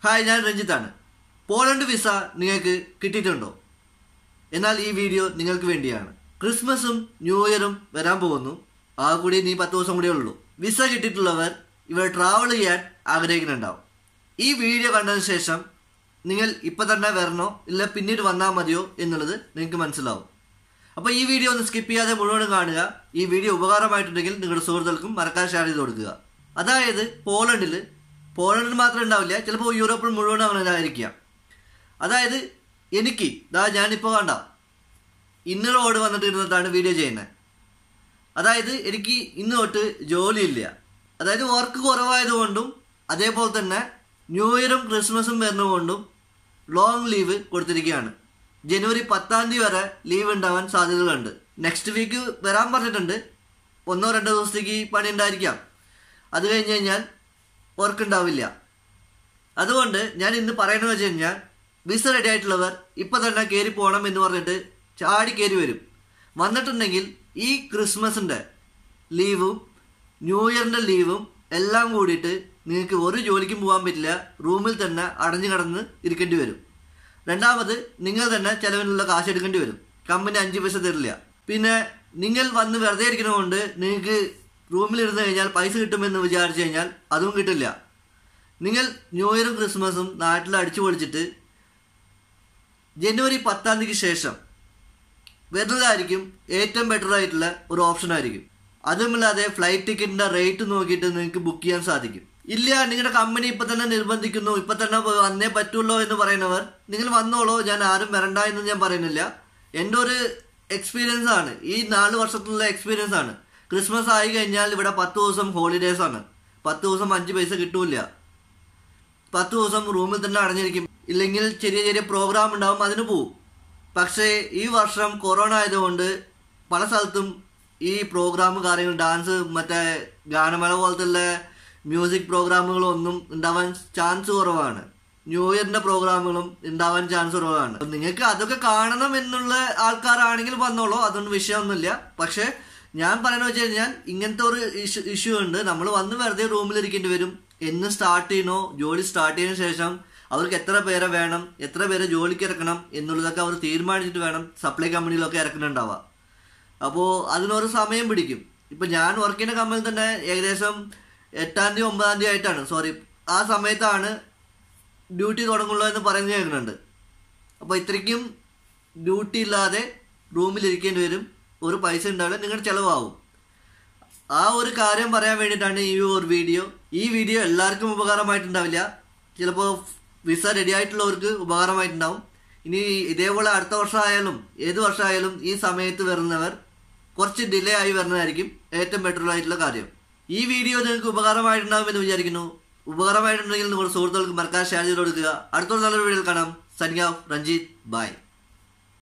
hi ഞാൻ രഞ്ജിത്താണ് Poland visa നിങ്ങൾക്ക് കിട്ടിയിട്ടുണ്ടോ എന്നാൽ ഈ വീഡിയോ നിങ്ങൾക്ക് വേണ്ടിയാണ് ക്രിസ്മസും ന്യൂ ഇയറും വരാൻ പോകുന്നു ആ കൂടി നീ പത്ത് ദിവസം കൂടിയേ ഉള്ളൂ വിസ കിട്ടിയിട്ടുള്ളവർ ഇവിടെ ട്രാവൽ ചെയ്യാൻ ആഗ്രഹിക്കുന്നുണ്ടാവും ഈ വീഡിയോ കണ്ടതിന് ശേഷം നിങ്ങൾ ഇപ്പം തന്നെ വരണോ ഇല്ല പിന്നീട് വന്നാൽ മതിയോ എന്നുള്ളത് നിങ്ങൾക്ക് മനസ്സിലാവും അപ്പോൾ ഈ വീഡിയോ ഒന്ന് സ്കിപ്പ് ചെയ്യാതെ മുഴുവനും കാണുക ഈ വീഡിയോ ഉപകാരമായിട്ടുണ്ടെങ്കിൽ നിങ്ങളുടെ സുഹൃത്തുക്കൾക്കും മറക്കാൻ ഷെയർ ചെയ്ത് കൊടുക്കുക അതായത് പോളണ്ടിൽ പോളണ്ടിൽ മാത്രമേ ഉണ്ടാവില്ല ചിലപ്പോൾ യൂറോപ്പിൽ മുഴുവനും അങ്ങനെ ആയിരിക്കാം അതായത് എനിക്ക് ദാ ഞാനിപ്പോൾ കണ്ട ഇന്ന് റോഡ് വന്നിട്ട് ഇരുന്നിട്ടാണ് വീഡിയോ ചെയ്യുന്നത് അതായത് എനിക്ക് ഇന്ന് തൊട്ട് ജോലിയില്ല അതായത് വർക്ക് കുറവായതുകൊണ്ടും അതേപോലെ തന്നെ ന്യൂ ഇയറും ക്രിസ്മസും വരുന്നതുകൊണ്ടും ലോങ് ലീവ് കൊടുത്തിരിക്കുകയാണ് ജനുവരി പത്താം തീയതി വരെ ലീവ് ഉണ്ടാവാൻ സാധ്യതകളുണ്ട് നെക്സ്റ്റ് വീക്ക് വരാൻ പറഞ്ഞിട്ടുണ്ട് ഒന്നോ രണ്ടോ ദിവസത്തേക്ക് പണി ഉണ്ടായിരിക്കാം അത് കഴിഞ്ഞ് കഴിഞ്ഞാൽ വർക്ക് ഉണ്ടാവില്ല അതുകൊണ്ട് ഞാൻ ഇന്ന് പറയണമെന്ന് വെച്ച് കഴിഞ്ഞാൽ വിസ റെഡി ആയിട്ടുള്ളവർ ഇപ്പം തന്നെ കയറി പോകണം എന്ന് പറഞ്ഞിട്ട് ചാടി കയറി വരും വന്നിട്ടുണ്ടെങ്കിൽ ഈ ക്രിസ്മസിൻ്റെ ലീവും ന്യൂ ഇയറിൻ്റെ ലീവും എല്ലാം കൂടിയിട്ട് നിങ്ങൾക്ക് ഒരു ജോലിക്കും പോകാൻ പറ്റില്ല റൂമിൽ തന്നെ അടഞ്ഞു കിടന്ന് ഇരിക്കേണ്ടി വരും രണ്ടാമത് നിങ്ങൾ തന്നെ ചിലവിനുള്ള കാശ് എടുക്കേണ്ടി വരും കമ്പനി അഞ്ച് പൈസ തരില്ല പിന്നെ നിങ്ങൾ വന്ന് വെറുതെ ഇരിക്കുന്നതുകൊണ്ട് നിങ്ങൾക്ക് റൂമിൽ ഇരുന്ന് കഴിഞ്ഞാൽ പൈസ കിട്ടുമെന്ന് വിചാരിച്ചു കഴിഞ്ഞാൽ അതും കിട്ടില്ല നിങ്ങൾ ന്യൂ ഇയറും ക്രിസ്മസും നാട്ടിൽ അടിച്ചു പൊളിച്ചിട്ട് ജനുവരി പത്താം തീയതിക്ക് ശേഷം വരുന്നതായിരിക്കും ഏറ്റവും ബെറ്റർ ആയിട്ടുള്ള ഒരു ഓപ്ഷൻ ആയിരിക്കും അതുമല്ലാതെ ഫ്ലൈറ്റ് ടിക്കറ്റിന്റെ റേറ്റ് നോക്കിയിട്ട് നിങ്ങൾക്ക് ബുക്ക് ചെയ്യാൻ സാധിക്കും ഇല്ല നിങ്ങളുടെ കമ്പനി ഇപ്പൊ തന്നെ നിർബന്ധിക്കുന്നു ഇപ്പൊ തന്നെ വന്നേ പറ്റുള്ളൂ എന്ന് പറയുന്നവർ നിങ്ങൾ വന്നോളൂ ഞാൻ ആരും വരണ്ട എന്ന് ഞാൻ പറയുന്നില്ല എൻ്റെ ഒരു എക്സ്പീരിയൻസ് ആണ് ഈ നാല് വർഷത്തിലുള്ള എക്സ്പീരിയൻസ് ആണ് ക്രിസ്മസ് ആയി കഴിഞ്ഞാൽ ഇവിടെ പത്ത് ദിവസം ഹോളിഡേസ് ആണ് പത്ത് ദിവസം അഞ്ച് പൈസ കിട്ടൂല പത്ത് ദിവസം റൂമിൽ തന്നെ അടഞ്ഞിരിക്കും ഇല്ലെങ്കിൽ ചെറിയ ചെറിയ പ്രോഗ്രാം ഉണ്ടാവും അതിന് പോവും പക്ഷേ ഈ വർഷം കൊറോണ ആയതുകൊണ്ട് പല സ്ഥലത്തും ഈ പ്രോഗ്രാം കാര്യങ്ങൾ ഡാൻസ് മറ്റേ ഗാനമേള പോലത്തെ മ്യൂസിക് പ്രോഗ്രാമുകളും ഒന്നും ഉണ്ടാവാൻ ചാൻസ് കുറവാണ് ന്യൂ ഇയറിന്റെ പ്രോഗ്രാമുകളും ഉണ്ടാവാൻ ചാൻസ് കുറവാണ് അപ്പൊ നിങ്ങൾക്ക് അതൊക്കെ കാണണം എന്നുള്ള ആൾക്കാരാണെങ്കിൽ വന്നോളൂ അതൊന്നും വിഷയമൊന്നുമില്ല പക്ഷെ ഞാൻ പറയുന്നത് വെച്ച് കഴിഞ്ഞാൽ ഇങ്ങനത്തെ ഒരു ഇഷ്യൂ ഇഷ്യൂ ഉണ്ട് നമ്മൾ വന്ന് വെറുതെ റൂമിൽ ഇരിക്കേണ്ടി വരും എന്ന് സ്റ്റാർട്ട് ചെയ്യണോ ജോലി സ്റ്റാർട്ട് ചെയ്തതിനു ശേഷം അവർക്ക് എത്ര പേരെ വേണം എത്ര പേരെ ജോലിക്ക് ഇറക്കണം എന്നുള്ളതൊക്കെ അവർ തീരുമാനിച്ചിട്ട് വേണം സപ്ലൈ കമ്പനിയിലൊക്കെ ഇറക്കുന്നുണ്ടാവുക അപ്പോൾ അതിനൊരു സമയം പിടിക്കും ഇപ്പം ഞാൻ വർക്ക് ചെയ്യുന്ന കമ്പനിയിൽ തന്നെ ഏകദേശം എട്ടാം തീയതി ഒമ്പതാം തീയതി ആയിട്ടാണ് സോറി ആ സമയത്താണ് ഡ്യൂട്ടി തുടങ്ങുള്ളൂ എന്ന് പറയുന്നത് കേൾക്കുന്നുണ്ട് അപ്പോൾ ഇത്രയ്ക്കും ഡ്യൂട്ടി ഇല്ലാതെ റൂമിലിരിക്കേണ്ടി വരും ഒരു പൈസ ഉണ്ടാവില്ല നിങ്ങളുടെ ചിലവാകും ആ ഒരു കാര്യം പറയാൻ വേണ്ടിയിട്ടാണ് ഈ ഒരു വീഡിയോ ഈ വീഡിയോ എല്ലാവർക്കും ഉപകാരമായിട്ടുണ്ടാവില്ല ചിലപ്പോൾ വിസ റെഡി ആയിട്ടുള്ളവർക്ക് ഉപകാരമായിട്ടുണ്ടാവും ഇനി ഇതേപോലെ അടുത്ത വർഷമായാലും ഏത് വർഷമായാലും ഈ സമയത്ത് വരുന്നവർ കുറച്ച് ഡിലേ ആയി വരുന്നതായിരിക്കും ഏറ്റവും ബെറ്റർ ആയിട്ടുള്ള കാര്യം ഈ വീഡിയോ നിങ്ങൾക്ക് ഉപകാരമായിട്ടുണ്ടാവും എന്ന് വിചാരിക്കുന്നു ഉപകാരമായിട്ടുണ്ടെങ്കിൽ നിങ്ങളുടെ സുഹൃത്തുക്കൾക്ക് മറക്കാൻ ഷെയർ ചെയ്ത് കൊടുക്കുക അടുത്തൊരു നല്ലൊരു വീഡിയോയിൽ കാണാം സനിയ രഞ്ജിത്ത് ബൈ